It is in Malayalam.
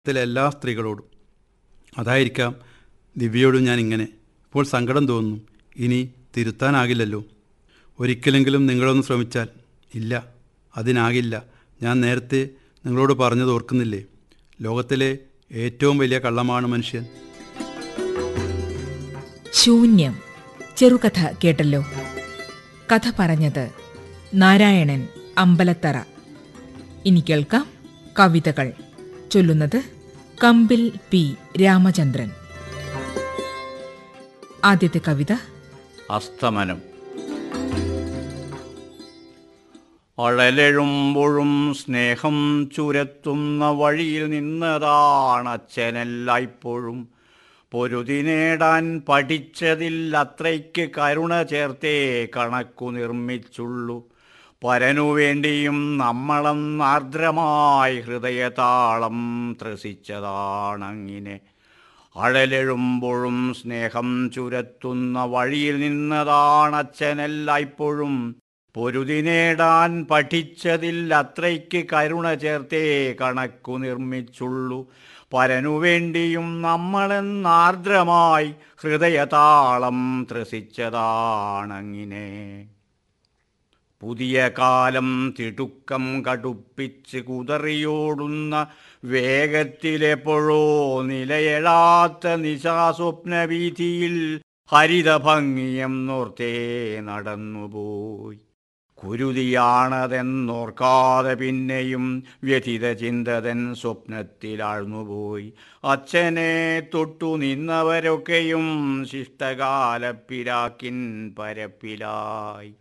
ത്തിലെ എല്ലാ സ്ത്രീകളോടും അതായിരിക്കാം ദിവ്യയോടും ഞാൻ ഇങ്ങനെ ഇപ്പോൾ സങ്കടം തോന്നുന്നു ഇനി തിരുത്താനാകില്ലല്ലോ ഒരിക്കലെങ്കിലും നിങ്ങളൊന്ന് ശ്രമിച്ചാൽ ഇല്ല അതിനാകില്ല ഞാൻ നേരത്തെ നിങ്ങളോട് പറഞ്ഞത് ഓർക്കുന്നില്ലേ ലോകത്തിലെ ഏറ്റവും വലിയ കള്ളമാണ് മനുഷ്യൻ ശൂന്യം ചെറുകഥ കേട്ടല്ലോ കഥ പറഞ്ഞത് നാരായണൻ അമ്പലത്തറ ഇനി കേൾക്കാം കവിതകൾ ചൊല്ലുന്നത് കമ്പിൽ പി രാമചന്ദ്രൻ ആദ്യത്തെ കവിത അസ്തമനം അഴലെഴുമ്പോഴും സ്നേഹം ചുരത്തുന്ന വഴിയിൽ നിന്നതാണ് അച്ഛനെല്ലായ്പ്പോഴും പൊരുതി നേടാൻ പഠിച്ചതിൽ അത്രയ്ക്ക് കരുണ ചേർത്തേ കണക്കു നിർമ്മിച്ചുള്ളൂ പരനു വേണ്ടിയും നമ്മളെന്നാർദ്രമായി ഹൃദയതാളം ത്രസിച്ചതാണങ്ങിനെ അഴലെഴുമ്പോഴും സ്നേഹം ചുരത്തുന്ന വഴിയിൽ നിന്നതാണ് അച്ഛനെല്ലായ്പ്പോഴും പൊരുതി നേടാൻ പഠിച്ചതിൽ അത്രയ്ക്ക് കരുണ ചേർത്തേ കണക്കു നിർമ്മിച്ചുള്ളൂ പരനു വേണ്ടിയും നമ്മളെന്നാർദ്രമായി ഹൃദയതാളം ത്രസിച്ചതാണങ്ങിനെ പുതിയ കാലം തിടുക്കം കടുപ്പിച്ച് കുതറിയോടുന്ന വേഗത്തിലെപ്പോഴോ നിലയഴാത്ത നിശാസ്വപ്നവീതിയിൽ ഹരിതഭംഗിയം നോർത്തേ നടന്നുപോയി കുരുതിയാണതെന്നോർക്കാതെ പിന്നെയും വ്യഥിത ചിന്തതൻ സ്വപ്നത്തിലാഴ്ന്നുപോയി അച്ഛനെ തൊട്ടു നിന്നവരൊക്കെയും ശിഷ്ടകാലപ്പിരാക്കിൻ പരപ്പിലായി